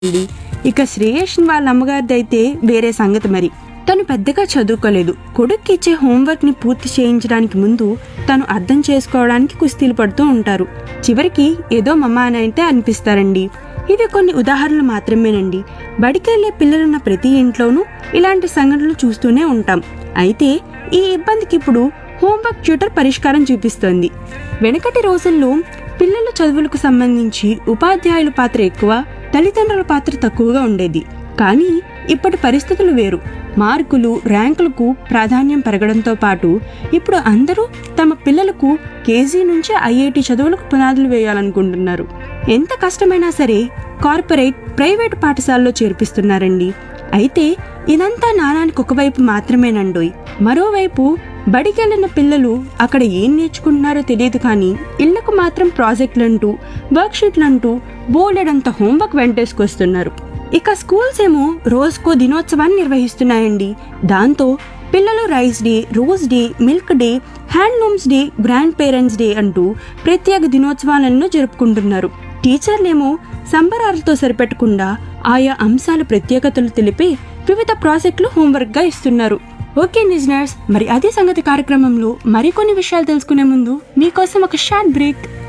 అండి ఇక శ్రేయస్ వాళ్ళ అమ్మగారిది అయితే వేరే సంగతి మరి తను పెద్దగా చదువుకోలేదు కొడుక్కి ఇచ్చే హోంవర్క్ ని పూర్తి చేయించడానికి ముందు తను అర్థం చేసుకోవడానికి కుస్తీలు పడుతూ ఉంటారు చివరికి ఏదో మమ్మ అని అయితే అనిపిస్తారండి ఇవి కొన్ని ఉదాహరణలు మాత్రమేనండి బడికెళ్లే పిల్లలున్న ప్రతి ఇంట్లోనూ ఇలాంటి సంఘటనలు చూస్తూనే ఉంటాం అయితే ఈ ఇబ్బందికి ఇప్పుడు హోంవర్క్ ట్యూటర్ పరిష్కారం చూపిస్తోంది వెనకటి రోజుల్లో పిల్లల చదువులకు సంబంధించి ఉపాధ్యాయుల పాత్ర ఎక్కువ తల్లిదండ్రుల పాత్ర తక్కువగా ఉండేది కానీ ఇప్పటి పరిస్థితులు వేరు మార్కులు ర్యాంకులకు ప్రాధాన్యం పెరగడంతో పాటు ఇప్పుడు అందరూ తమ పిల్లలకు కేజీ నుంచి ఐఐటి చదువులకు పునాదులు వేయాలనుకుంటున్నారు ఎంత కష్టమైనా సరే కార్పొరేట్ ప్రైవేట్ పాఠశాలలో చేర్పిస్తున్నారండి అయితే ఇదంతా నాణానికి ఒకవైపు మాత్రమేనండోయ్ మరోవైపు బడికెళ్ళిన పిల్లలు అక్కడ ఏం నేర్చుకుంటున్నారో తెలియదు కానీ ఇళ్లకు మాత్రం ప్రాజెక్టులంటూ వర్క్షీట్లంటూ బోలెడంత హోంవర్క్ వెంటేసుకొస్తున్నారు ఇక స్కూల్స్ ఏమో రోజుకో దినోత్సవాన్ని నిర్వహిస్తున్నాయండి దాంతో పిల్లలు rice day rose day milk day handlooms day grandparents day అంటూ ప్రత్యేక దినోత్సవాలను జరుపుకుంటున్నారు టీచర్లేమో సంబరాలతో సరిపెట్టకుండా ఆయా అంశాల ప్రత్యేకతలు తెలిపి వివిధ ప్రాజెక్టులు హోంవర్క్గా ఇస్తున్నారు ఓకే లిజనర్స్ మరి అదే సంగతి కార్యక్రమంలో మరికొన్ని విషయాలు తెలుసుకునే ముందు మీకోసం ఒక షార్ట్ బ్రేక్